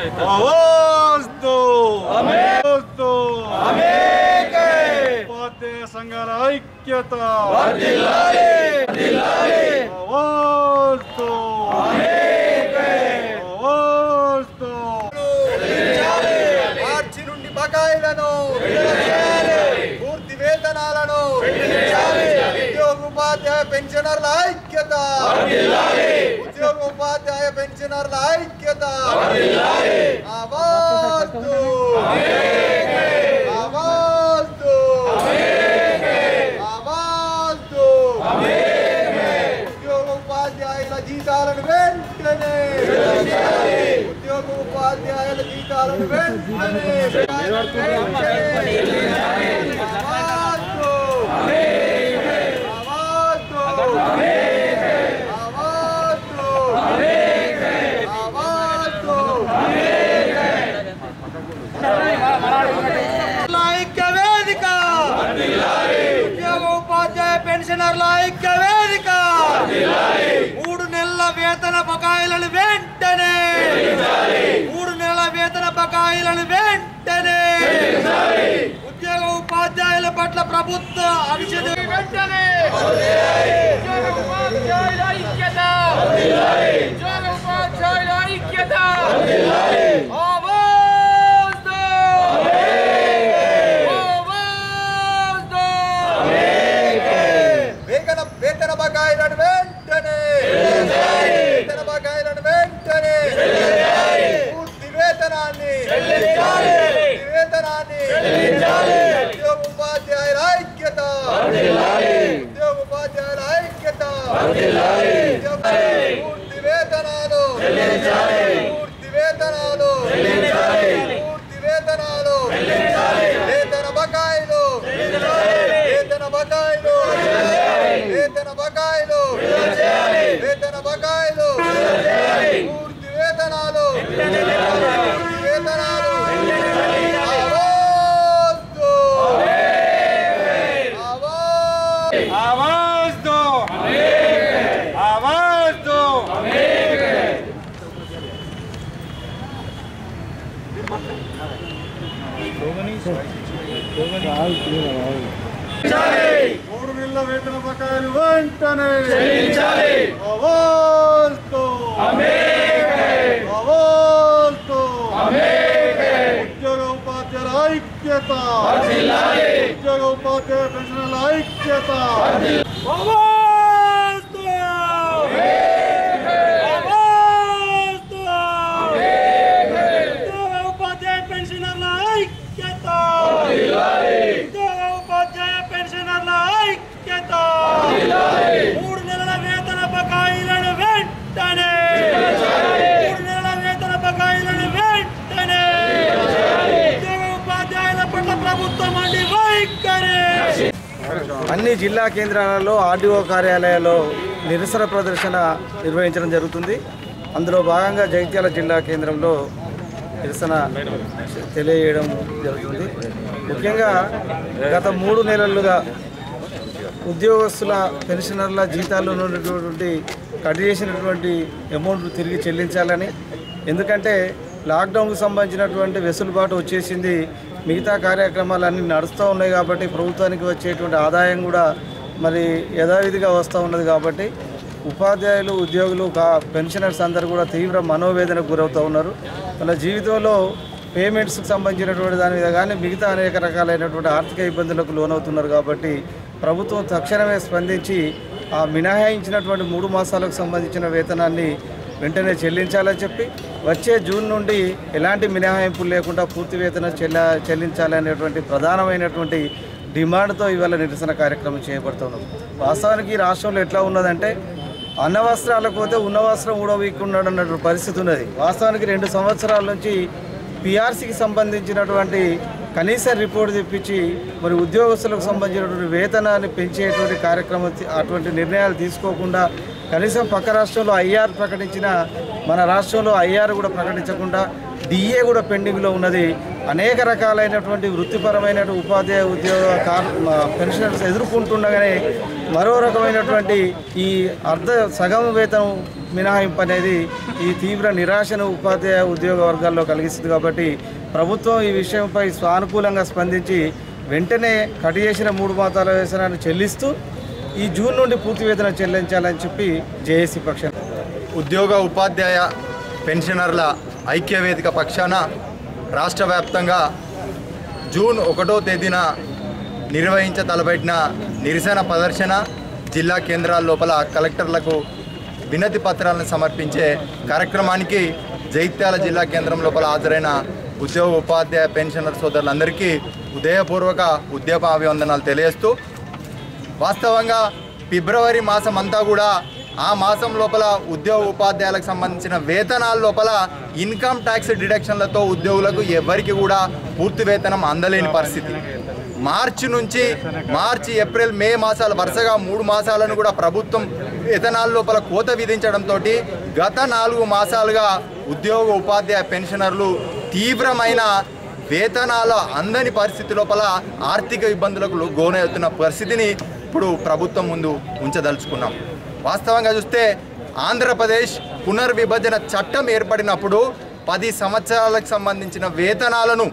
आवाज दो आवाज दो ఉపాధ్యాయ సంఘాల ఐక్యత ఆవాజ్ దో ఆవాజ్ దో మార్చి నుండి బకాయిలను పూర్తి వేతనాలను ఉద్యోగ ఉపాధ్యాయ పెన్షనర్ల ఐక్యత ఉద్యోగ ఉపాధ్యాయ పెన్షనర్ల ఐక్యత ఆవాజ్ దో. ఆవాజ్ దో. ఆవాజ్ దో. ఉద్యోగ ఉపాధ్యాయుల జీతాలను వెంటనే ఉద్యోగ ఉపాధ్యాయుల జీతాలను వెంటనే ఆవాజ్ దో. ఆవాజ్ దో. ఆవాజ్ దో. ఆవాజ్ దో. ఐక్య వేదిక ఉద్యోగ ఉపాధ్యాయ పెన్షనర్ల ఐక్య వేదిక మూడు నెలల వేతన బకాయిలను వెంటనే మూడు నెలల వేతన బకాయిలను వెంటనే ఉద్యోగ ఉపాధ్యాయుల పట్ల ప్రభుత్వ అనిషేధ వెంటనే ఉద్యోగ ఉపాధ్యాయుల ఐక్యత ఉద్యోగ ఉపాధ్యాయుల ఐక్యత ఆవాజ్ దో! ఆవాజ్ దో! వేతన వేతన బకాయిలను వెంటనే వేతన బకాయిలను వెంటనే పూర్తి వేతనాన్ని పూర్తి వేతనాన్ని ఉద్యోగ ఉపాధ్యాయుల ఐక్యత ఉద్యోగ ఉపాధ్యాయుల ఐక్యత ఉద్యోగ- పూర్తి వేతనాలు పూర్తి వేతనాలు పూర్తి వేతనాలు వేతన బకాయిలు వేతన బకాయిలు వేతన బకాయిలు వేతన బకాయిలు పూర్తి వేతనాలు పూర్తి వేతనాలు ఆవాజ్ దో. ఆవాజ్ आवाज दो आवाज दो మూడు నెలల వేతన బకాయిలు వెంటనే ఆవాజ్ దో ఆవాజ్ దో ఉద్యోగ ఉపాధ్యాయుల ఐక్యత ఉద్యోగ ఉపాధ్యాయ పెన్షన్ల ఐక్యత ఆవాజ్ దో! ఆవాజ్ దో! ఉద్యోగ ఉపాధ్యాయ పెన్షనర్ల ఐక్యత ఉద్యోగ ఉపాధ్యాయ పెన్షనర్ల ఐక్యత మూడు నెలల వేతన బకాయిలను వెంటనే మూడు నెలల వేతన బకాయిలను వెంటనే ఉద్యోగ ఉపాధ్యాయుల పట్ల ప్రభుత్వం అండి వైఖరి అన్ని జిల్లా కేంద్రాలలో ఆర్డీఓ కార్యాలయాల్లో నిరసన ప్రదర్శన నిర్వహించడం జరుగుతుంది అందులో భాగంగా జగిత్యాల జిల్లా కేంద్రంలో నిరసన తెలియజేయడం జరుగుతుంది ముఖ్యంగా గత మూడు నెలలుగా ఉద్యోగస్తుల పెన్షనర్ల జీతాల్లో ఉన్నటువంటి కట్ చేసినటువంటి అమౌంట్ తిరిగి చెల్లించాలని ఎందుకంటే లాక్డౌన్కు సంబంధించినటువంటి వెసులుబాటు వచ్చేసింది మిగతా కార్యక్రమాలన్నీ నడుస్తూ ఉన్నాయి కాబట్టి ప్రభుత్వానికి వచ్చేటువంటి ఆదాయం కూడా మరి యథావిధిగా వస్తూ ఉన్నది కాబట్టి ఉపాధ్యాయులు ఉద్యోగులు కా పెన్షనర్స్ అందరూ కూడా తీవ్ర మనోవేదనకు గురవుతూ ఉన్నారు వాళ్ళ జీవితంలో పేమెంట్స్కి సంబంధించినటువంటి దాని మీద కానీ మిగతా అనేక రకాలైనటువంటి ఆర్థిక ఇబ్బందులకు లోనవుతున్నారు కాబట్టి ప్రభుత్వం తక్షణమే స్పందించి ఆ మినహాయించినటువంటి మూడు మాసాలకు సంబంధించిన వేతనాన్ని వెంటనే చెల్లించాలని చెప్పి వచ్చే జూన్ నుండి ఎలాంటి మినహాయింపులు లేకుండా పూర్తి వేతనం చెల్ల చెల్లించాలనేటువంటి ప్రధానమైనటువంటి డిమాండ్తో ఇవాళ నిరసన కార్యక్రమం చేపడుతున్నాం వాస్తవానికి ఈ రాష్ట్రంలో ఎట్లా ఉన్నదంటే అన్న వస్త్రాలకు పోతే ఉన్న వస్త్రం ఊడవీకున్నాడు అన్నటువంటి పరిస్థితి ఉన్నది వాస్తవానికి రెండు సంవత్సరాల నుంచి పిఆర్సీకి సంబంధించినటువంటి కనీస రిపోర్ట్ తెప్పించి మరి ఉద్యోగస్తులకు సంబంధించినటువంటి వేతనాన్ని పెంచేటువంటి కార్యక్రమం తీ- అటువంటి నిర్ణయాలు తీసుకోకుండా కనీసం పక్క రాష్ట్రంలో ఐఆర్ ప్రకటించిన మన రాష్ట్రంలో ఐఆర్ కూడా ప్రకటించకుండా డిఏ కూడా పెండింగ్లో ఉన్నది అనేక రకాలైనటువంటి వృత్తిపరమైన ఉపాధ్యాయ ఉద్యోగ కార్ పెన్షనర్స్ ఎదుర్కొంటుండగానే మరో రకమైనటువంటి ఈ అర్ధ సగం వేతనం మినహాయింపు అనేది ఈ తీవ్ర నిరాశను ఉపాధ్యాయ ఉద్యోగ వర్గాల్లో కలిగిస్తుంది కాబట్టి ప్రభుత్వం ఈ విషయంపై సానుకూలంగా స్పందించి వెంటనే కట్ చేసిన మూడు మాతాల వేతనాన్ని చెల్లిస్తూ ఈ జూన్ నుండి పూర్తి వేతనం చెల్లించాలని చెప్పి జేఏసీ పక్షాన ఉద్యోగ ఉపాధ్యాయ పెన్షనర్ల ఐక్యవేదిక పక్షాన రాష్ట్ర వ్యాప్తంగా జూన్ ఒకటో తేదీన నిర్వహించ తలపెట్టిన నిరసన ప్రదర్శన జిల్లా కేంద్రాల లోపల కలెక్టర్లకు వినతి పత్రాలను సమర్పించే కార్యక్రమానికి జైత్యాల జిల్లా కేంద్రం లోపల హాజరైన ఉద్యోగ ఉపాధ్యాయ పెన్షనర్ సోదరులందరికీ ఉదయపూర్వక ఉద్యోగ అభివందనాలు తెలియజేస్తూ వాస్తవంగా ఫిబ్రవరి మాసం అంతా కూడా ఆ మాసం లోపల ఉద్యోగ ఉపాధ్యాయులకు సంబంధించిన వేతనాల లోపల ఇన్కమ్ ట్యాక్స్ డిడక్షన్లతో ఉద్యోగులకు ఎవరికి కూడా పూర్తి వేతనం అందలేని పరిస్థితి మార్చి నుంచి మార్చి ఏప్రిల్ మే మాసాలు వరుసగా మూడు మాసాలను కూడా ప్రభుత్వం వేతనాల లోపల కోత విధించడంతో గత నాలుగు మాసాలుగా ఉద్యోగ ఉపాధ్యాయ పెన్షనర్లు తీవ్రమైన వేతనాల అందని పరిస్థితి లోపల ఆర్థిక ఇబ్బందులకు గోనవుతున్న పరిస్థితిని ఇప్పుడు ప్రభుత్వం ముందు ఉంచదలుచుకున్నాం వాస్తవంగా చూస్తే ఆంధ్రప్రదేశ్ పునర్విభజన చట్టం ఏర్పడినప్పుడు పది సంవత్సరాలకు సంబంధించిన వేతనాలను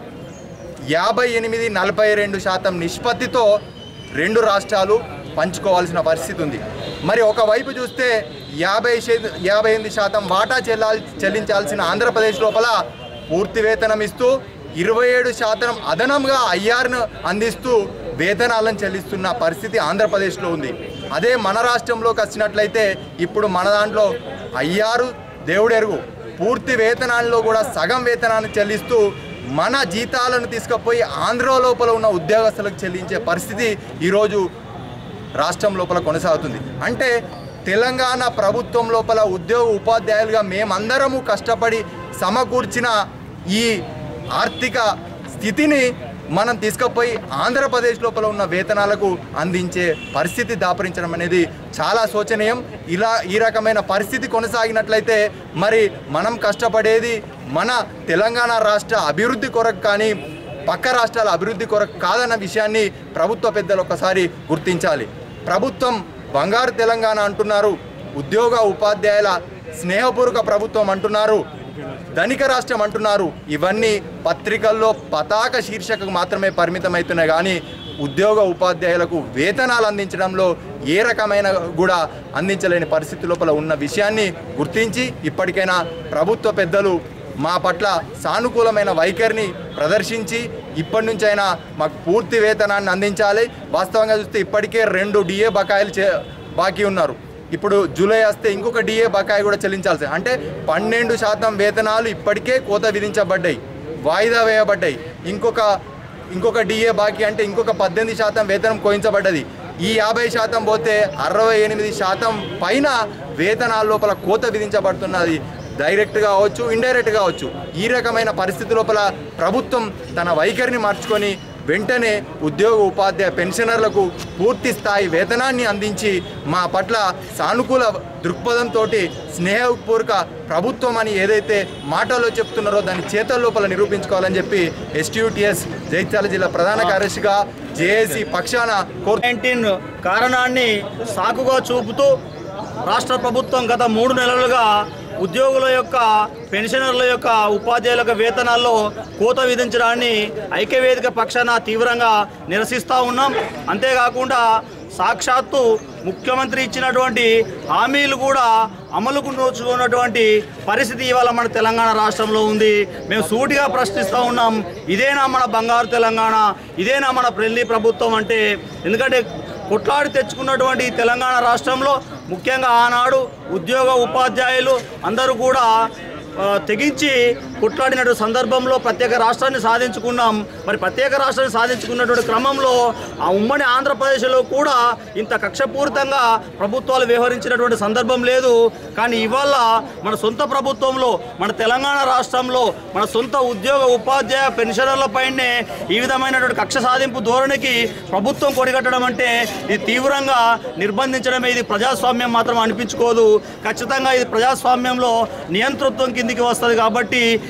యాభై ఎనిమిది నలభై రెండు శాతం నిష్పత్తితో రెండు రాష్ట్రాలు పంచుకోవాల్సిన పరిస్థితి ఉంది మరి ఒకవైపు చూస్తే యాభై శే- యాభై ఎనిమిది శాతం వాటా చెల్లాల్ చెల్లించాల్సిన ఆంధ్రప్రదేశ్ లోపల పూర్తి వేతనం ఇస్తూ ఇరవై ఏడు శాతం అదనంగా ఐఆర్ను అందిస్తూ వేతనాలను చెల్లిస్తున్న పరిస్థితి ఆంధ్రప్రదేశ్లో ఉంది అదే మన రాష్ట్రంలోకి వచ్చినట్లయితే ఇప్పుడు మన దాంట్లో ఐఆరు దేవుడెరుగు పూర్తి వేతనాల్లో కూడా సగం వేతనాన్ని చెల్లిస్తూ మన జీతాలను తీసుకుపోయి ఆంధ్ర లోపల ఉన్న ఉద్యోగస్తులకు చెల్లించే పరిస్థితి ఈరోజు రాష్ట్రం లోపల కొనసాగుతుంది అంటే తెలంగాణ ప్రభుత్వం లోపల ఉద్యోగ ఉపాధ్యాయులుగా మేమందరము కష్టపడి సమకూర్చిన ఈ ఆర్థిక స్థితిని మనం తీసుకుపోయి ఆంధ్రప్రదేశ్ లోపల ఉన్న వేతనాలకు అందించే పరిస్థితి దాపరించడం అనేది చాలా శోచనీయం ఇలా ఈ రకమైన పరిస్థితి కొనసాగినట్లయితే మరి మనం కష్టపడేది మన తెలంగాణ రాష్ట్ర అభివృద్ధి కొరకు కానీ పక్క రాష్ట్రాల అభివృద్ధి కొరకు కాదన్న విషయాన్ని ప్రభుత్వ పెద్దలు ఒకసారి గుర్తించాలి ప్రభుత్వం బంగారు తెలంగాణ అంటున్నారు ఉద్యోగ ఉపాధ్యాయుల స్నేహపూర్వక ప్రభుత్వం అంటున్నారు ధనిక రాష్ట్రం అంటున్నారు ఇవన్నీ పత్రికల్లో పతాక శీర్షికకు మాత్రమే పరిమితమవుతున్నాయి కానీ ఉద్యోగ ఉపాధ్యాయులకు వేతనాలు అందించడంలో ఏ రకమైన కూడా అందించలేని పరిస్థితి లోపల ఉన్న విషయాన్ని గుర్తించి ఇప్పటికైనా ప్రభుత్వ పెద్దలు మా పట్ల సానుకూలమైన వైఖరిని ప్రదర్శించి ఇప్పటి నుంచైనా మాకు పూర్తి వేతనాన్ని అందించాలి వాస్తవంగా చూస్తే ఇప్పటికే రెండు డిఏ బకాయిలు చే బాకీ ఉన్నారు ఇప్పుడు జూలై వస్తే ఇంకొక డిఏ బకాయి కూడా చెల్లించాల్సి అంటే పన్నెండు శాతం వేతనాలు ఇప్పటికే కోత విధించబడ్డాయి వాయిదా వేయబడ్డాయి ఇంకొక ఇంకొక డిఏ బాకీ అంటే ఇంకొక పద్దెనిమిది శాతం వేతనం కోయించబడ్డది ఈ యాభై శాతం పోతే అరవై ఎనిమిది శాతం పైన వేతనాల లోపల కోత విధించబడుతున్నది డైరెక్ట్ కావచ్చు ఇండైరెక్ట్ కావచ్చు ఈ రకమైన పరిస్థితి లోపల ప్రభుత్వం తన వైఖరిని మార్చుకొని వెంటనే ఉద్యోగ ఉపాధ్యాయ పెన్షనర్లకు పూర్తి స్థాయి వేతనాన్ని అందించి మా పట్ల సానుకూల దృక్పథంతో స్నేహపూర్వక ప్రభుత్వం అని ఏదైతే మాటలో చెప్తున్నారో దాన్ని చేతల లోపల నిరూపించుకోవాలని చెప్పి ఎస్టీయూటీఎస్ జైత్యాల జిల్లా ప్రధాన కార్యదర్శిగా జేఏసీ పక్షాన కోరు నైన్టీన్ కారణాన్ని సాకుగా చూపుతూ రాష్ట్ర ప్రభుత్వం గత మూడు నెలలుగా ఉద్యోగుల యొక్క పెన్షనర్ల యొక్క ఉపాధ్యాయుల యొక్క వేతనాల్లో కోత విధించడాన్ని ఐక్యవేదిక పక్షాన తీవ్రంగా నిరసిస్తూ ఉన్నాం అంతేకాకుండా సాక్షాత్తు ముఖ్యమంత్రి ఇచ్చినటువంటి హామీలు కూడా అమలుకు నోచుకున్నటువంటి పరిస్థితి ఇవాళ మన తెలంగాణ రాష్ట్రంలో ఉంది మేము సూటిగా ప్రశ్నిస్తూ ఉన్నాం ఇదేనా మన బంగారు తెలంగాణ ఇదేనా మన పెళ్లి ప్రభుత్వం అంటే ఎందుకంటే కొట్లాడి తెచ్చుకున్నటువంటి ఈ తెలంగాణ రాష్ట్రంలో ముఖ్యంగా ఆనాడు ఉద్యోగ ఉపాధ్యాయులు అందరూ కూడా ఆ, తెగించి కొట్లాడినటువంటి సందర్భంలో ప్రత్యేక రాష్ట్రాన్ని సాధించుకున్నాం మరి ప్రత్యేక రాష్ట్రాన్ని సాధించుకున్నటువంటి క్రమంలో ఆ ఉమ్మడి ఆంధ్రప్రదేశ్లో కూడా ఇంత కక్షపూరితంగా ప్రభుత్వాలు వ్యవహరించినటువంటి సందర్భం లేదు కానీ ఇవాళ మన సొంత ప్రభుత్వంలో మన తెలంగాణ రాష్ట్రంలో మన సొంత ఉద్యోగ ఉపాధ్యాయ పెన్షనర్లపైనే ఈ విధమైనటువంటి కక్ష సాధింపు ధోరణికి ప్రభుత్వం కొడిగట్టడం అంటే ఇది తీవ్రంగా నిర్బంధించడమే ఇది ప్రజాస్వామ్యం మాత్రం అనిపించుకోదు ఖచ్చితంగా ఇది ప్రజాస్వామ్యంలో నియంతృత్వం కిందికి వస్తుంది కాబట్టి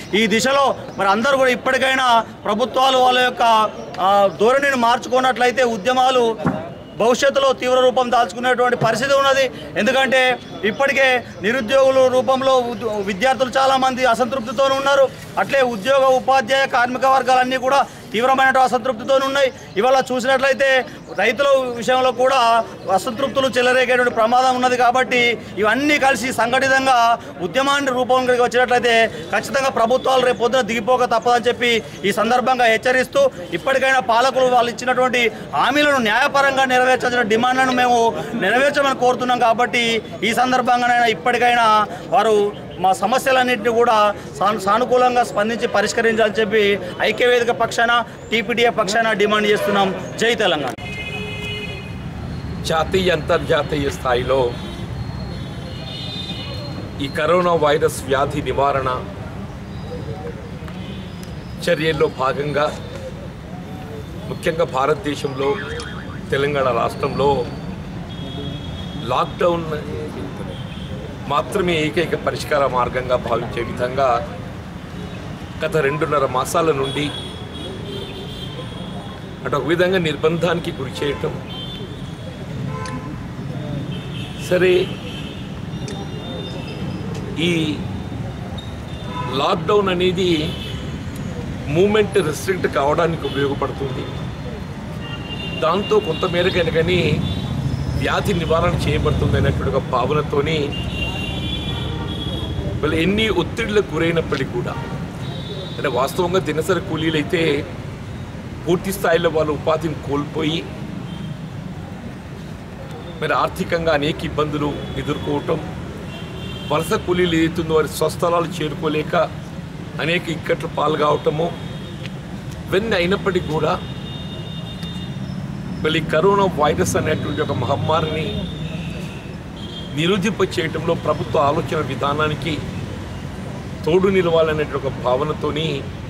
ఈ దిశలో మరి అందరూ కూడా ఇప్పటికైనా ప్రభుత్వాలు వాళ్ళ యొక్క ఆ, ధోరణిని మార్చుకున్నట్లయితే ఉద్యమాలు భవిష్యత్తులో తీవ్ర రూపం దాల్చుకునేటువంటి పరిస్థితి ఉన్నది ఎందుకంటే ఇప్పటికే నిరుద్యోగుల రూపంలో ఉద్- విద్యార్థులు చాలామంది అసంతృప్తితో ఉన్నారు అట్లే ఉద్యోగ ఉపాధ్యాయ కార్మిక వర్గాలన్నీ కూడా తీవ్రమైన అసంతృప్తితో ఉన్నాయి ఇవాళ చూసినట్లయితే రైతుల విషయంలో కూడా అసంతృప్తులు చెలరేగేటువంటి ప్రమాదం ఉన్నది కాబట్టి ఇవన్నీ కలిసి సంఘటితంగా ఉద్యమాన్ని రూపంలోకి వచ్చినట్లయితే ఖచ్చితంగా ప్రభుత్వాలు రేపు పొద్దున దిగిపోక తప్పదని చెప్పి ఈ సందర్భంగా హెచ్చరిస్తూ ఇప్పటికైనా పాలకులు వాళ్ళు ఇచ్చినటువంటి హామీలను న్యాయపరంగా నెరవేర్చాల్సిన డిమాండ్లను మేము నెరవేర్చమని కోరుతున్నాం కాబట్టి ఈ సందర్భంగానైనా ఇప్పటికైనా వారు మా సమస్యలన్నింటినీ కూడా సాను సానుకూలంగా స్పందించి పరిష్కరించాలని చెప్పి ఐక్యవేదిక పక్షాన టీపీటీఏ పక్షాన డిమాండ్ చేస్తున్నాం జై తెలంగాణ జాతీయ అంతర్జాతీయ స్థాయిలో ఈ కరోనా వైరస్ వ్యాధి నివారణ చర్యల్లో భాగంగా ముఖ్యంగా భారతదేశంలో తెలంగాణ రాష్ట్రంలో లాక్డౌన్ మాత్రమే ఏకైక పరిష్కార మార్గంగా భావించే విధంగా గత రెండున్నర మాసాల నుండి అటు ఒక విధంగా నిర్బంధానికి గురి చేయటం సరే ఈ లాక్డౌన్ అనేది మూమెంట్ రెస్ట్రిక్ట్ కావడానికి ఉపయోగపడుతుంది దాంతో కొంతమేరకైనా కానీ వ్యాధి నివారణ చేయబడుతుంది అనేటువంటి ఒక భావనతోని వాళ్ళు ఎన్ని ఒత్తిడిలకు గురైనప్పటికీ కూడా అంటే వాస్తవంగా దినసరి కూలీలు అయితే పూర్తి స్థాయిలో వాళ్ళ ఉపాధిని కోల్పోయి మరి ఆర్థికంగా అనేక ఇబ్బందులు ఎదుర్కోవటం వలస కూలీలు ఏదైతుందో వారి స్వస్థలాలు చేరుకోలేక అనేక ఇక్కట్లు పాల్గొవటము ఇవన్నీ అయినప్పటికీ కూడా మళ్ళీ కరోనా వైరస్ అనేటువంటి ఒక మహమ్మారిని నిరోధింప చేయటంలో ప్రభుత్వ ఆలోచన విధానానికి తోడు నిలవాలనే ఒక భావనతోని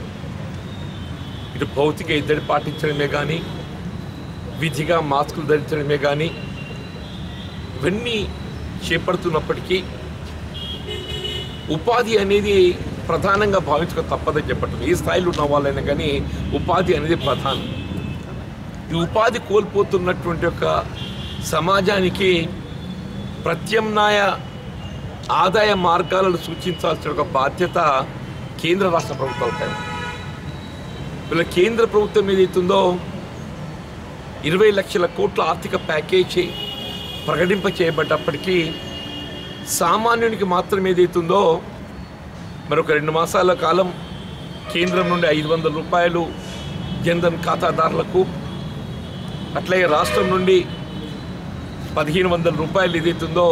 ఇటు భౌతిక ఇద్దరి పాటించడమే కానీ విధిగా మాస్కులు ధరించడమే కానీ ఇవన్నీ చేపడుతున్నప్పటికీ ఉపాధి అనేది ప్రధానంగా భావించక తప్పదని చెప్పటం ఏ స్థాయిలో ఉన్న వాళ్ళైనా కానీ ఉపాధి అనేది ప్రధానం ఈ ఉపాధి కోల్పోతున్నటువంటి ఒక సమాజానికి ప్రత్యామ్నాయ ఆదాయ మార్గాలను సూచించాల్సిన ఒక బాధ్యత కేంద్ర రాష్ట్ర ప్రభుత్వాలపై ఉంది. వీళ్ళ కేంద్ర ప్రభుత్వం ఏదైతుందో ఇరవై లక్షల కోట్ల ఆర్థిక ప్యాకేజీ ప్రకటింప చేయబడ్డప్పటికీ సామాన్యునికి మాత్రం ఏదైతుందో మరొక రెండు మాసాల కాలం కేంద్రం నుండి ఐదు వందల రూపాయలు జన్ధన్ ఖాతాదారులకు అట్లాగే రాష్ట్రం నుండి పదిహేను వందల రూపాయలు ఏదైతుందో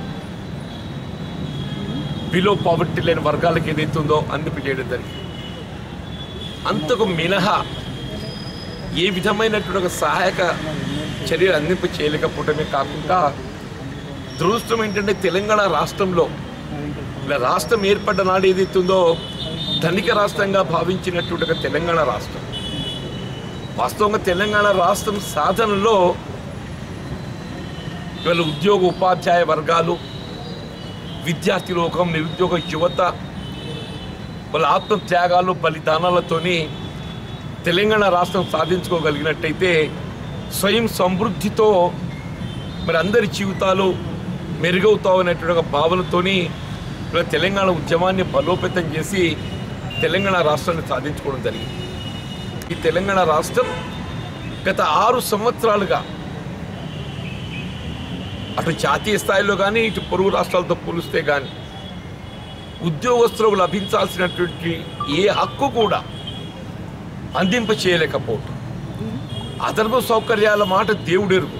బిలో పావర్టీ లేని వర్గాలకు ఏదైతుందో అందింపజేయడం జరిగింది అంతకు మినహా ఏ విధమైనటువంటి ఒక సహాయక చర్యలు అందింప చేయలేకపోవటమే కాకుండా దురదృష్టం ఏంటంటే తెలంగాణ రాష్ట్రంలో ఇలా రాష్ట్రం ఏర్పడ్డ నాడు ఏదైతుందో ధనిక రాష్ట్రంగా భావించినటువంటి ఒక తెలంగాణ రాష్ట్రం వాస్తవంగా తెలంగాణ రాష్ట్రం సాధనలో ఇవాళ ఉద్యోగ ఉపాధ్యాయ వర్గాలు విద్యార్థి లోకం నిరుద్యోగ యువత వాళ్ళ ఆత్మత్యాగాలు బలిదానాలతోని తెలంగాణ రాష్ట్రం సాధించుకోగలిగినట్టయితే స్వయం సమృద్ధితో మరి అందరి జీవితాలు మెరుగవుతావు అనేటువంటి ఒక భావనతోని ఇలా తెలంగాణ ఉద్యమాన్ని బలోపేతం చేసి తెలంగాణ రాష్ట్రాన్ని సాధించుకోవడం జరిగింది ఈ తెలంగాణ రాష్ట్రం గత ఆరు సంవత్సరాలుగా అటు జాతీయ స్థాయిలో కానీ ఇటు పొరుగు రాష్ట్రాలతో పోలిస్తే కానీ ఉద్యోగస్తులకు లభించాల్సినటువంటి ఏ హక్కు కూడా అందింప చేయలేకపోవటం అదనపు సౌకర్యాల మాట దేవుడెరుగు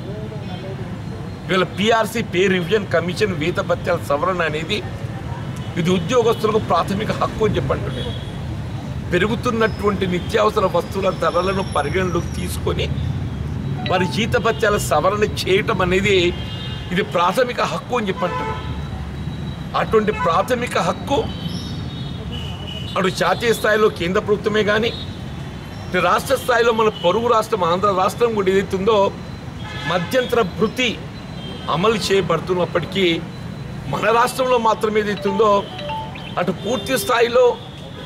ఇవాళ పిఆర్సీ పే రివిజన్ కమిషన్ వేతభత్యాల సవరణ అనేది ఇది ఉద్యోగస్తులకు ప్రాథమిక హక్కు అని చెప్పంటున్నాను పెరుగుతున్నటువంటి నిత్యావసర వస్తువుల ధరలను పరిగణలోకి తీసుకొని వారి జీతభత్యాల సవరణ చేయటం అనేది ఇది ప్రాథమిక హక్కు అని చెప్పంటున్నాను అటువంటి ప్రాథమిక హక్కు అటు జాతీయ స్థాయిలో కేంద్ర ప్రభుత్వమే కానీ ఇటు రాష్ట్ర స్థాయిలో మన పొరుగు రాష్ట్రం ఆంధ్ర రాష్ట్రం కూడా ఏదైతుందో మధ్యంతర భృతి అమలు చేయబడుతున్నప్పటికీ మన రాష్ట్రంలో మాత్రం ఏదైతుందో అటు పూర్తి స్థాయిలో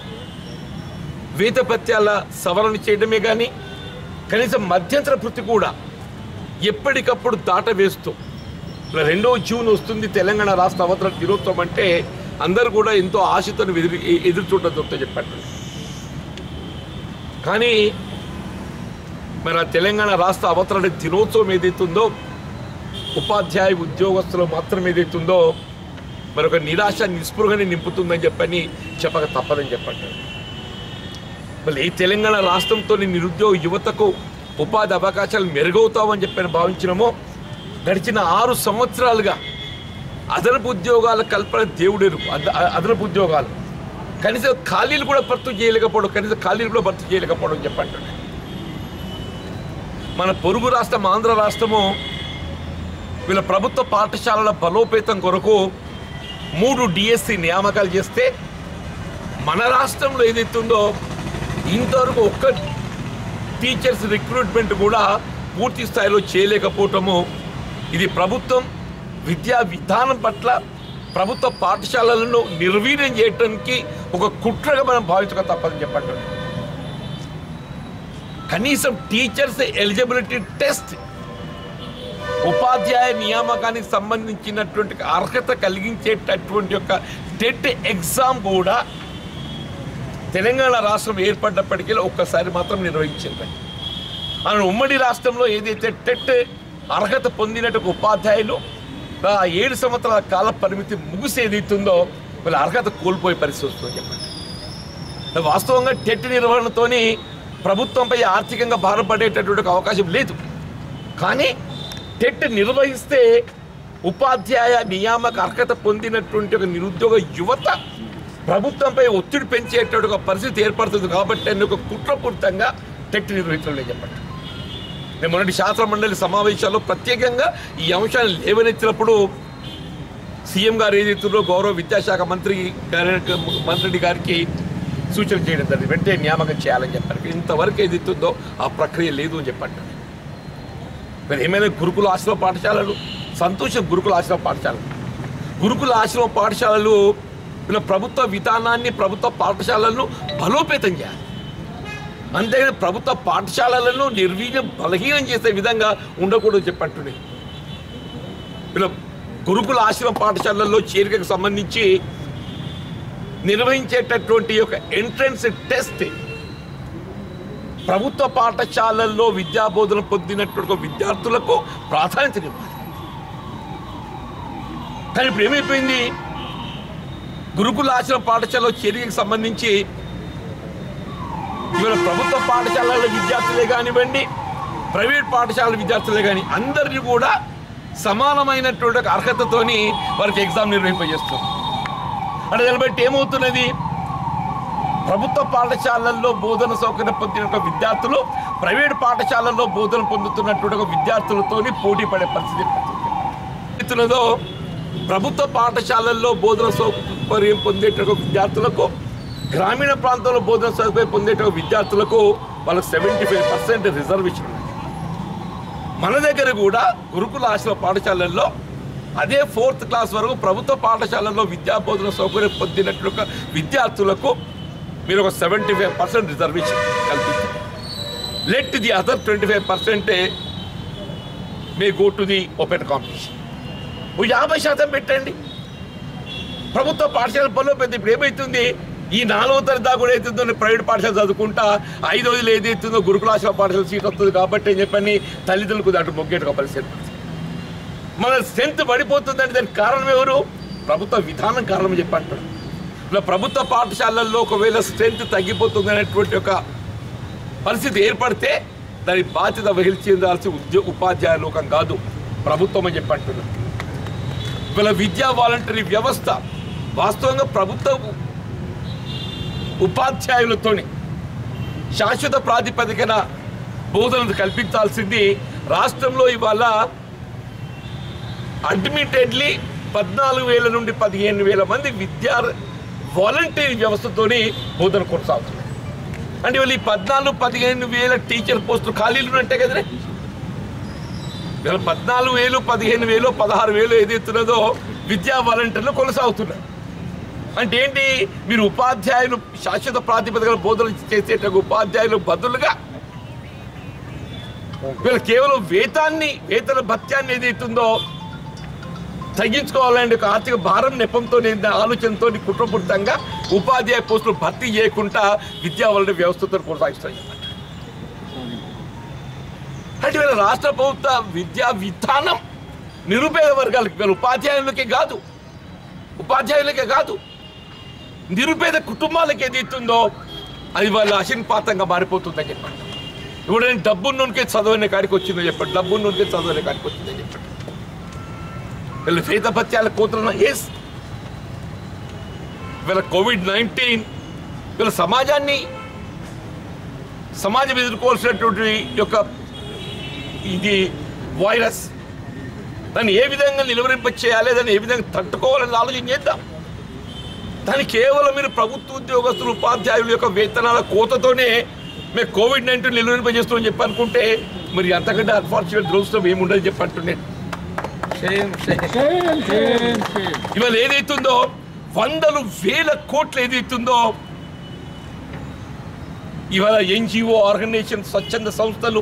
వేతపత్యాల సవరణ చేయడమే కానీ కనీసం మధ్యంతర వృత్తి కూడా ఎప్పటికప్పుడు దాట వేస్తూ ఇలా రెండో జూన్ వస్తుంది తెలంగాణ రాష్ట్ర అవతరణ దినోత్సవం అంటే అందరూ కూడా ఎంతో ఆశతో ఎదురు ఎదురు చూడడంతో చెప్పారు కానీ మరి ఆ తెలంగాణ రాష్ట్ర అవతరణ దినోత్సవం ఏదైతుందో ఉపాధ్యాయ ఉద్యోగస్తులు మాత్రం ఏదైతుందో మరొక నిరాశ నిస్పృహని నింపుతుందని చెప్పని చెప్పక తప్పదని చెప్పండి మళ్ళీ ఈ తెలంగాణ రాష్ట్రంతో నిరుద్యోగ యువతకు ఉపాధి అవకాశాలు మెరుగవుతామని చెప్పని భావించినామో గడిచిన ఆరు సంవత్సరాలుగా అదనపు ఉద్యోగాల కల్పన దేవుడేరు అద- అదనపు ఉద్యోగాలు కనీసం ఖాళీలు కూడా భర్తీ చేయలేకపోవడం కనీసం ఖాళీలు కూడా భర్తీ చేయలేకపోవడం చెప్పండి మన పొరుగు రాష్ట్రం ఆంధ్ర రాష్ట్రము వీళ్ళ ప్రభుత్వ పాఠశాలల బలోపేతం కొరకు మూడు డిఎస్సి నియామకాలు చేస్తే మన రాష్ట్రంలో ఏదైతుందో ఇంతవరకు ఒక్క టీచర్స్ రిక్రూట్మెంట్ కూడా పూర్తి స్థాయిలో చేయలేకపోవటము ఇది ప్రభుత్వం విద్యా విధానం పట్ల ప్రభుత్వ పాఠశాలలను నిర్వీర్యం చేయడానికి ఒక కుట్రగా మనం భావించక తప్పదని చెప్పండి కనీసం టీచర్స్ ఎలిజిబిలిటీ టెస్ట్ ఉపాధ్యాయ నియామకానికి సంబంధించినటువంటి అర్హత కలిగించేటటువంటి యొక్క టెట్ ఎగ్జామ్ కూడా తెలంగాణ రాష్ట్రం ఏర్పడ్డప్పటికీ ఒక్కసారి మాత్రం నిర్వహించింది మన ఉమ్మడి రాష్ట్రంలో ఏదైతే టెట్ అర్హత పొందినట్టు ఉపాధ్యాయులు ఆ ఏడు సంవత్సరాల కాల పరిమితి ముగిసి ఏదైతుందో వీళ్ళ అర్హత కోల్పోయే పరిస్థితి వస్తుంది చెప్పండి వాస్తవంగా టెట్ నిర్వహణతోని ప్రభుత్వంపై ఆర్థికంగా భారపడేటటువంటి ఒక అవకాశం లేదు కానీ టెట్ నిర్వహిస్తే ఉపాధ్యాయ నియామక అర్హత పొందినటువంటి ఒక నిరుద్యోగ యువత ప్రభుత్వంపై ఒత్తిడి పెంచేటటువంటి ఒక పరిస్థితి ఏర్పడుతుంది కాబట్టి అని ఒక కుట్రపూరితంగా టెట్ నిర్వహించడం లేదు చెప్పండి నేను మొన్నటి శాస్త్ర మండలి సమావేశాల్లో ప్రత్యేకంగా ఈ అంశాన్ని లేవనెత్తినప్పుడు సీఎం గారు ఏదైతుందో గౌరవ విద్యాశాఖ మంత్రి గారి మంత్రి గారికి సూచన చేయడం జరిగింది వెంటనే నియామకం చేయాలని చెప్పారు ఇంతవరకు ఏదైతుందో ఆ ప్రక్రియ లేదు అని చెప్పండి మరి ఏమైనా గురుకుల ఆశ్రమ పాఠశాలలు సంతోషం గురుకుల ఆశ్రమ పాఠశాలలు గురుకుల ఆశ్రమ పాఠశాలలు ఇలా ప్రభుత్వ విధానాన్ని ప్రభుత్వ పాఠశాలలను బలోపేతం చేయాలి అంతేగాని ప్రభుత్వ పాఠశాలలను నిర్వీర్యం బలహీనం చేసే విధంగా ఉండకూడదు చెప్పండి ఇలా గురుకుల ఆశ్రమ పాఠశాలల్లో చేరికకు సంబంధించి నిర్వహించేటటువంటి ఒక ఎంట్రన్స్ టెస్ట్ ప్రభుత్వ పాఠశాలల్లో విద్యాబోధన పొందినటువంటి విద్యార్థులకు ప్రాధాన్యత ఇవ్వాలి కానీ ఇప్పుడు ఏమైపోయింది గురుకుల ఆశ్రమ పాఠశాలలో చేరికకు సంబంధించి ఇవాళ ప్రభుత్వ పాఠశాలల విద్యార్థులే కానివ్వండి ప్రైవేట్ పాఠశాలల విద్యార్థులే కానీ అందరినీ కూడా సమానమైనటువంటి ఒక అర్హతతోని వారికి ఎగ్జామ్ నిర్వహింపజేస్తారు అంటే దాన్ని బట్టి ఏమవుతున్నది ప్రభుత్వ పాఠశాలల్లో బోధన సౌకర్యం పొందిన ఒక విద్యార్థులు ప్రైవేట్ పాఠశాలల్లో బోధన పొందుతున్నటువంటి ఒక విద్యార్థులతోని పోటీ పడే పరిస్థితి ఏమవుతున్నదో ప్రభుత్వ పాఠశాలల్లో బోధన సౌకర్యం పొందేట విద్యార్థులకు గ్రామీణ ప్రాంతంలో బోధన సౌకర్యం పొందేట విద్యార్థులకు వాళ్ళకి సెవెంటీ ఫైవ్ పర్సెంట్ రిజర్వేషన్ ఉంది మన దగ్గర కూడా గురుకుల ఆశ్రమ పాఠశాలల్లో అదే ఫోర్త్ క్లాస్ వరకు ప్రభుత్వ పాఠశాలల్లో విద్యా బోధన సౌకర్యం పొందినట్లు ఒక విద్యార్థులకు మీరు ఒక సెవెంటీ ఫైవ్ పర్సెంట్ రిజర్వేషన్ కల్పించారు let the other twenty five పర్సెంటే may go to the open competition ఓ యాభై శాతం పెట్టండి ప్రభుత్వ పాఠశాల పనిలో పెద్ద ఇప్పుడు ఏమవుతుంది ఈ నాలుగో తరగతి దాకా కూడా అవుతుందో ప్రైవేట్ పాఠశాల చదువుకుంటా ఐదోదిలో ఏదైతుందో గురుకులాశ్రమ పాఠశాల సీట్ వస్తుంది కాబట్టి అని చెప్పని తల్లిదండ్రులకు దాంట్లో మొగ్గేట పరిస్థితి మన స్ట్రెంత్ పడిపోతుందంటే దానికి కారణం ఎవరు ప్రభుత్వ విధానం కారణం చెప్పంటాడు ఇలా ప్రభుత్వ పాఠశాలల్లో ఒకవేళ స్ట్రెంత్ తగ్గిపోతుంది అనేటువంటి ఒక పరిస్థితి ఏర్పడితే దాని బాధ్యత వహించాల్సి ఉద్యోగ ఉపాధ్యాయ లోకం కాదు ప్రభుత్వం అని చెప్పంటున్నాడు ఇవాళ విద్యా వాలంటరీ వ్యవస్థ వాస్తవంగా ప్రభుత్వ ఉపాధ్యాయులతోని శాశ్వత ప్రాతిపదికన బోధనలు కల్పించాల్సింది రాష్ట్రంలో ఇవాళ అడ్మిటెడ్లీ పద్నాలుగు వేల నుండి పదిహేను వేల మంది విద్యా వాలంటీర్ వ్యవస్థతోని బోధన కొనసాగుతుంది అంటే వీళ్ళు ఈ పద్నాలుగు పదిహేను వేల టీచర్ పోస్టులు ఖాళీలు ఉన్నట్టే కదనే వీళ్ళ పద్నాలుగు వేలు పదిహేను వేలు పదహారు వేలు ఏదైతున్నదో విద్యా వాలంటీర్లు కొనసాగుతున్నారు అంటే ఏంటి మీరు ఉపాధ్యాయులు శాశ్వత ప్రాతిపదికన బోధన చేసేట ఉపాధ్యాయులు బదులుగా వీళ్ళు కేవలం వేతాన్ని వేతన భత్యాన్ని ఏదైతుందో తగ్గించుకోవాలనే ఒక ఆర్థిక భారం నెపంతో ఆలోచనతో కుట్రపూరితంగా ఉపాధ్యాయ పోస్టులు భర్తీ చేయకుండా విద్యా వలన వ్యవస్థతో కొనసాగిస్తాయి అంటే వీళ్ళ రాష్ట్ర ప్రభుత్వ విద్యా విధానం నిరుపేద వర్గాలకి వీళ్ళ ఉపాధ్యాయులకే కాదు ఉపాధ్యాయులకే కాదు నిరుపేద కుటుంబాలకు ఏదైతుందో అది వాళ్ళ అశనిపాతంగా మారిపోతుందని చెప్పండి ఇప్పుడు నేను డబ్బు నూనెకే చదవని కాడికి వచ్చిందో చెప్పండి డబ్బు నూనెకే చదవని కాడికి వచ్చిందని చెప్పండి వీళ్ళ పేద భత్యాల కూతురు ఎస్ వీళ్ళ కోవిడ్ నైన్టీన్ వీళ్ళ సమాజాన్ని సమాజం ఎదుర్కోవాల్సినటువంటి యొక్క ఇది వైరస్ దాన్ని ఏ విధంగా నిలువరింప చేయాలి దాన్ని ఏ విధంగా తట్టుకోవాలని ఆలోచన చేద్దాం దాన్ని కేవలం మీరు ప్రభుత్వ ఉద్యోగస్తులు ఉపాధ్యాయుల యొక్క వేతనాల కోతతోనే మేము కోవిడ్ నైన్టీన్ నిలువరింప చేస్తామని చెప్పి అనుకుంటే మరి అంతకంటే అన్ఫార్చునేట్ దురదృష్టం ఏముండదు చెప్పి అంటున్నాను ఇవాళ ఏదైతుందో వందలు వేల కోట్లు ఏదైతుందో ఇవాళ ఎన్జిఓ ఆర్గనైజేషన్ స్వచ్ఛంద సంస్థలు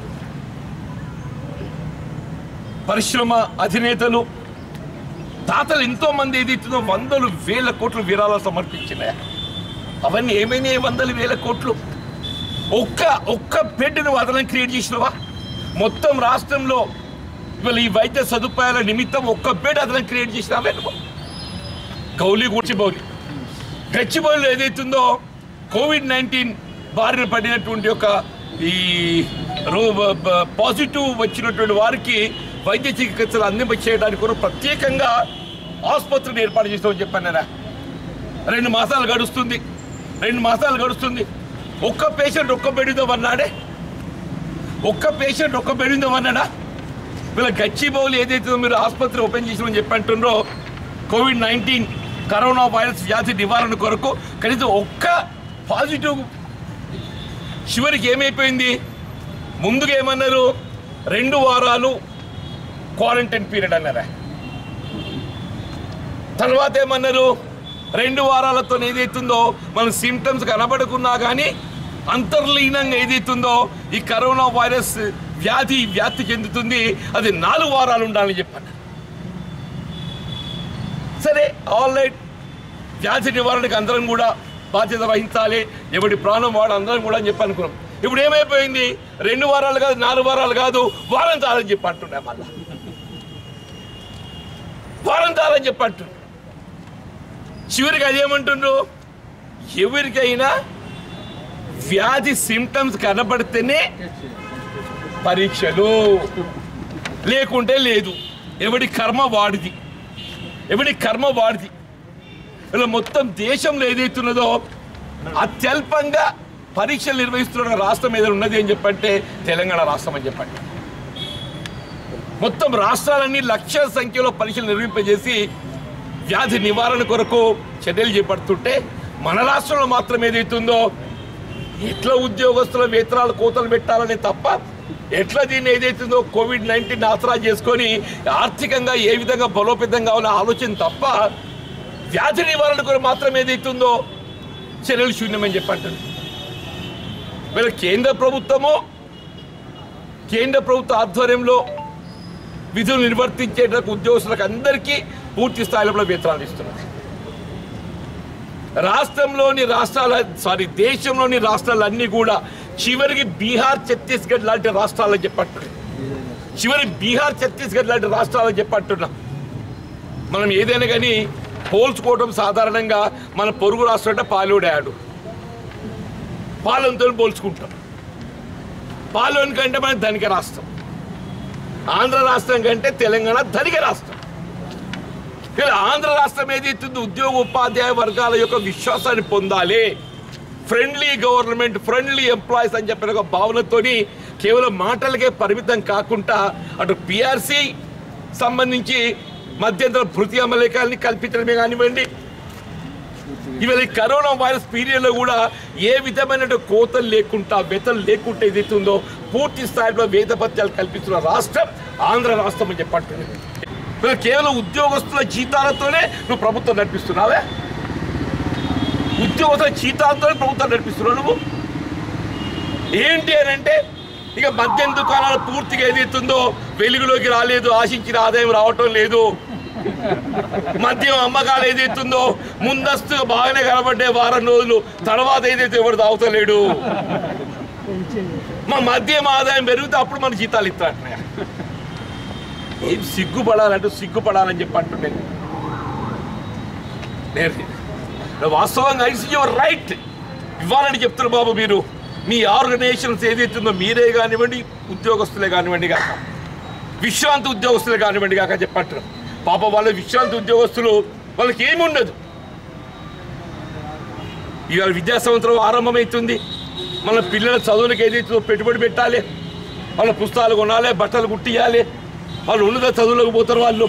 పరిశ్రమ అధినేతలు దాతలు ఎంతో మంది ఏదైతుందో వందలు వేల కోట్లు విరాళాలు సమర్పించినాయి అవన్నీ ఏమైనాయి వందలు వేల కోట్లు ఒక్క ఒక్క బెడ్ను అదనం క్రియేట్ చేసినవా మొత్తం రాష్ట్రంలో ఇవాళ ఈ వైద్య సదుపాయాల నిమిత్తం ఒక్క బెడ్ అదనం క్రియేట్ చేసినావే నువ్వు గౌలి గచ్చిబౌలి గచ్చిబౌలిలో ఏదైతుందో కోవిడ్ నైన్టీన్ బారిన పడినటువంటి ఒక ఈ రో- బ- బ- పాజిటివ్ వచ్చినటువంటి వారికి వైద్య చికిత్సలు అందింప చేయడానికి కూడా ప్రత్యేకంగా ఆసుపత్రిని ఏర్పాటు చేస్తామని చెప్పాను నేను రెండు మాసాలు గడుస్తుంది రెండు మాసాలు గడుస్తుంది ఒక్క పేషెంట్ ఒక్క బెడితో అన్నాడే ఒక్క పేషెంట్ ఒక్క బెడితో అన్నాడా వీళ్ళ గచ్చిబౌలి ఏదైతే మీరు ఆసుపత్రి ఓపెన్ చేసామని చెప్పి అంటున్నారో కోవిడ్ నైన్టీన్ కరోనా వైరస్ వ్యాధి నివారణ కొరకు కనీసం ఒక్క పాజిటివ్ చివరికి ఏమైపోయింది ముందుగా ఏమన్నారు రెండు వారాలు క్వారంటైన్ పీరియడ్ అన్నారా తర్వాత ఏమన్నారు రెండు వారాలతో ఏదైతుందో మన సిమ్టమ్స్ కనబడకున్నా కానీ అంతర్లీనంగా ఏదైతుందో ఈ కరోనా వైరస్ వ్యాధి వ్యాప్తి చెందుతుంది అది నాలుగు వారాలు ఉండాలని చెప్పాను సరే ఆల్ రైట్ వ్యాధి నివారణకు అందరం కూడా బాధ్యత వహించాలి ఎవడి ప్రాణం వాడు అందరం కూడా అని చెప్పి అనుకున్నాం ఇప్పుడు ఏమైపోయింది రెండు వారాలు కాదు నాలుగు వారాలు కాదు వారం చాలని చెప్పి అంటున్నా మళ్ళా వారం చాలని చెప్పి అంటున్నా చివరికి అదేమంటుండ్రు ఎవరికైనా వ్యాధి సిమ్టమ్స్ కనబడితేనే పరీక్షలు లేకుంటే లేదు ఎవడి కర్మ వాడిది ఎవడి కర్మ వాడిది ఇలా మొత్తం దేశంలో ఏదైతున్నదో అత్యల్పంగా పరీక్షలు నిర్వహిస్తున్న రాష్ట్రం ఏదైనా ఉన్నది అని చెప్పంటే తెలంగాణ రాష్ట్రం అని చెప్పండి మొత్తం రాష్ట్రాలన్నీ లక్షల సంఖ్యలో పరీక్షలు నిర్వహింపజేసి వ్యాధి నివారణ కొరకు చర్యలు చేపడుతుంటే మన రాష్ట్రంలో మాత్రం ఏదైతుందో ఎట్లా ఉద్యోగస్తుల వేతనాలు కోతలు పెట్టాలని తప్ప ఎట్లా దీన్ని ఏదైతుందో కోవిడ్ నైన్టీన్ ఆసరా చేసుకొని ఆర్థికంగా ఏ విధంగా బలోపేతం కావాలనే ఆలోచన తప్ప వ్యాధి నివారణ కొరకు మాత్రం ఏదైతుందో చర్యలు శూన్యమని చెప్పంటుంది వీళ్ళ కేంద్ర ప్రభుత్వము కేంద్ర ప్రభుత్వ ఆధ్వర్యంలో విధులు నిర్వర్తించేటకు ఉద్యోగస్తులకు అందరికీ పూర్తి స్థాయిలో వేతనాలు ఇస్తున్నది రాష్ట్రంలోని రాష్ట్రాల సారీ దేశంలోని రాష్ట్రాలన్నీ కూడా చివరికి బీహార్ ఛత్తీస్గఢ్ లాంటి రాష్ట్రాలని చెప్పట్టు చివరి బీహార్ ఛత్తీస్గఢ్ లాంటి రాష్ట్రాలని చెప్పట్టున్నా మనం ఏదైనా కానీ పోల్చుకోవడం సాధారణంగా మన పొరుగు రాష్ట్రం అంటే పాలోడాడు పాలనతో పోల్చుకుంటాం పాలోని కంటే మన ధనిక రాష్ట్రం ఆంధ్ర రాష్ట్రం కంటే తెలంగాణ ధనిక రాష్ట్రం ఇలా ఆంధ్ర రాష్ట్రం ఏదైతుందో ఉద్యోగ ఉపాధ్యాయ వర్గాల యొక్క విశ్వాసాన్ని పొందాలి ఫ్రెండ్లీ గవర్నమెంట్ ఫ్రెండ్లీ ఎంప్లాయీస్ అని చెప్పిన ఒక భావనతోని కేవలం మాటలకే పరిమితం కాకుండా అటు పిఆర్సి సంబంధించి మధ్యంతర భృతి అమలేకాలని కల్పించడమే కానివ్వండి ఇవాళ ఈ కరోనా వైరస్ పీరియడ్లో కూడా ఏ విధమైన కోతలు లేకుండా వెతలు లేకుండా ఏదైతుందో పూర్తి స్థాయిలో వేదపత్యాలు కల్పిస్తున్న రాష్ట్రం ఆంధ్ర రాష్ట్రం అని చెప్పంటుంది వీళ్ళు కేవలం ఉద్యోగస్తుల జీతాలతోనే నువ్వు ప్రభుత్వం నడిపిస్తున్నావే ఉద్యోగస్తుల జీతాలతో ప్రభుత్వం నడిపిస్తున్నావు నువ్వు ఏంటి అని అంటే ఇక మద్యం దుకాణాలు పూర్తిగా ఏదైతుందో వెలుగులోకి రాలేదు ఆశించిన ఆదాయం రావటం లేదు మద్యం అమ్మకాలు ఏదైతుందో ముందస్తుగా బాగానే కనబడ్డే వారం రోజులు తర్వాత ఏదైతే ఎవరు తాగుతలేడు మా మద్యం ఆదాయం పెరిగితే అప్పుడు మన జీతాలు ఇస్తాంటున్నాయి ఏం సిగ్గుపడాలంటూ సిగ్గుపడాలని చెప్పి అంటున్నాను నేను వాస్తవంగా ఇట్స్ యువర్ రైట్ ఇవ్వాలని చెప్తున్నారు బాబు మీరు మీ ఆర్గనైజేషన్స్ ఏదైతుందో మీరే కానివ్వండి ఉద్యోగస్తులే కానివ్వండి కాక విశ్రాంతి ఉద్యోగస్తులే కానివ్వండి కాక చెప్పంటారు పాప వాళ్ళ విశ్రాంతి ఉద్యోగస్తులు వాళ్ళకి ఏమి ఉండదు ఇవాళ విద్యా సంవత్సరం ఆరంభమవుతుంది మన పిల్లల చదువులకు ఏదైతే పెట్టుబడి పెట్టాలి వాళ్ళ పుస్తకాలు కొనాలి బట్టలు కుట్టియాలి వాళ్ళు ఉన్నత చదువులకు పోతారు వాళ్ళు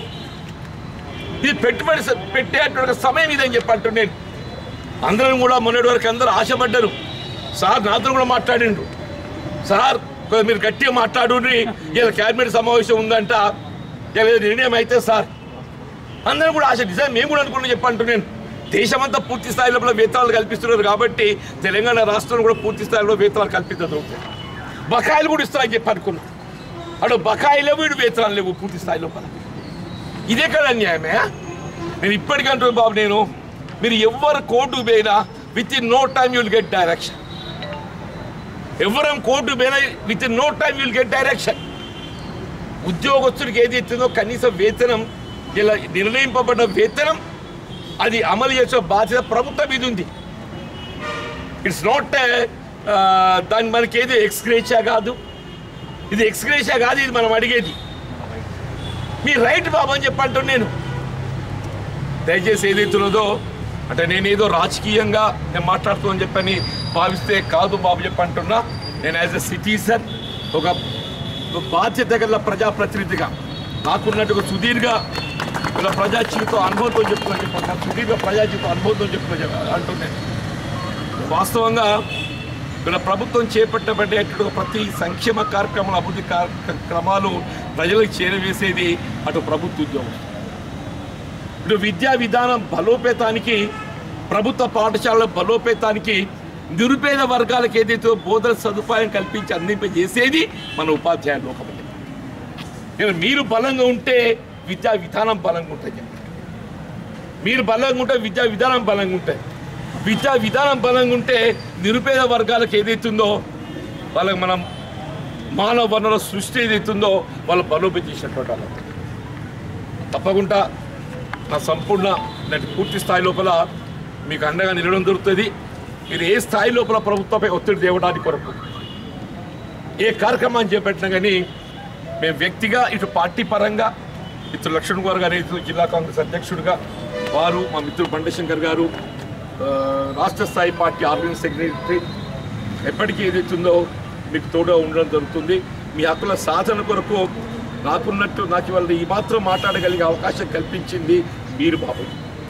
ఇది పెట్టుబడి స- పెట్టేటువంటి సమయం ఇదని చెప్పంటు నేను అందరం కూడా మొన్నటి వరకు అందరూ ఆశపడ్డారు సార్ నాతో కూడా మాట్లాడిండ్రు సార్ కొంచెం మీరు గట్టిగా మాట్లాడు ఇలా క్యాబినెట్ సమావేశం ఉందంట ఇలా ఏదో నిర్ణయం అయితే సార్ అందరం కూడా ఆశ నిజం మేము కూడా అనుకున్నాం చెప్పంటు నేను దేశమంతా పూర్తి స్థాయిలో కూడా వేతనాలు కల్పిస్తున్నారు కాబట్టి తెలంగాణ రాష్ట్రంలో కూడా పూర్తి స్థాయిలో వేతనాలు కల్పించదు బకాయిలు కూడా ఇస్తారని చెప్పి అనుకున్నాం అటు బకాయిలు లేవు ఇటు వేతనాలు లేవు పూర్తి స్థాయిలో ఇదే కదా అన్యాయమే నేను ఇప్పటికంటే బాబు నేను మీరు ఎవరు కోర్టుకు పోయినా within no time you'll get direction ఎవరం కోర్టు పోయినా within no time you'll get direction ఉద్యోగస్తుడికి ఏది ఇస్తుందో కనీస వేతనం ఇలా నిర్ణయింపబడ్డ వేతనం అది అమలు చేసే బాధ్యత ప్రభుత్వం మీద ఉంది ఇట్స్ నాట్ దాని మనకి ఏది ఎక్స్గ్రేషియా కాదు ఇది ఎక్స్గ్రేషియా కాదు ఇది మనం అడిగేది మీ రైట్ బాబు అని చెప్పంటూ నేను దయచేసి ఏదైతున్నదో అంటే నేనేదో రాజకీయంగా నేను మాట్లాడుతూ అని చెప్పని భావిస్తే కాదు బాబు చెప్పంటున్నా నేను యాజ్ ఎ సిటిజన్ ఒక ఒక బాధ్యత గల ప్రజాప్రతినిధిగా నాకున్నట్టు సుదీర్ఘ ఇలా ప్రజా జీవితం అనుభవంతో చెప్తున్నా చెప్పండి సుదీర్ఘ ప్రజా జీవితం అనుభవంతో చెప్తున్నా అంటున్నాను వాస్తవంగా ఇలా ప్రభుత్వం చేపట్టబడేటువంటి ప్రతి సంక్షేమ కార్యక్రమాలు అభివృద్ధి కార్యక్రమాలు ప్రజలకు చేరవేసేది అటు ప్రభుత్వ ఉద్యోగం ఇటు విద్యా విధానం బలోపేతానికి ప్రభుత్వ పాఠశాలల బలోపేతానికి నిరుపేద వర్గాలకు ఏదైతే బోధన సదుపాయం కల్పించి అందింపజేసేది మన ఉపాధ్యాయ లోకం నేను మీరు బలంగా ఉంటే విద్యా విధానం బలంగా ఉంటుంది మీరు బలంగా ఉంటే విద్యా విధానం బలంగా ఉంటుంది విద్యా విధానం బలంగా ఉంటే నిరుపేద వర్గాలకు ఏదైతుందో వాళ్ళకి మనం మానవ వనరుల సృష్టి ఏదైతుందో వాళ్ళు బలోపేతం చేసినటువంటి వాళ్ళు తప్పకుండా నా సంపూర్ణ ఇలాంటి పూర్తి స్థాయి లోపల మీకు అండగా నిలవడం దొరుకుతుంది మీరు ఏ స్థాయి లోపల ప్రభుత్వంపై ఒత్తిడి తేవడానికి కొరకు ఏ కార్యక్రమాన్ని చేపట్టినా కానీ మేము వ్యక్తిగా ఇటు పార్టీ పరంగా మిత్రుడు లక్ష్మణ్ గారు గారు ఇటు జిల్లా కాంగ్రెస్ అధ్యక్షుడిగా వారు మా మిత్రుడు బండశంకర్ గారు ఆ, రాష్ట్ర స్థాయి పార్టీ ఆర్గనైజ్ సెక్రటరీ ఎప్పటికీ ఏదైతుందో మీకు తోడుగా ఉండడం జరుగుతుంది మీ హక్కుల సాధన కొరకు నాకున్నట్టు నాకు ఇవాళ ఈ మాత్రం మాట్లాడగలిగే అవకాశం కల్పించింది మీరు బాబు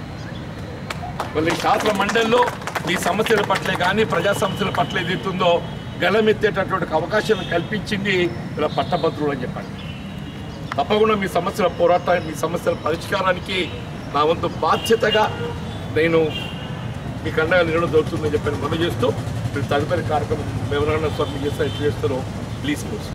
వాళ్ళ ఈ శాస్త్ర మండలిలో మీ సమస్యల పట్లే కానీ ప్రజా సమస్యల పట్ల ఏదైతుందో గలమెత్తేటటువంటి అవకాశం కల్పించింది ఇలా పట్టభద్రులు అని చెప్పండి తప్పకుండా మీ సమస్యల పోరాటానికి మీ సమస్యల పరిష్కారానికి నా వంతు బాధ్యతగా నేను మీకు అండగా నిలవడం దొరుకుతుందని చెప్పని మనం చేస్తూ మీరు తదుపరి కార్యక్రమం ఎవరైనా స్వామి చేస్తే ఎట్లా చేస్తారో ప్లీజ్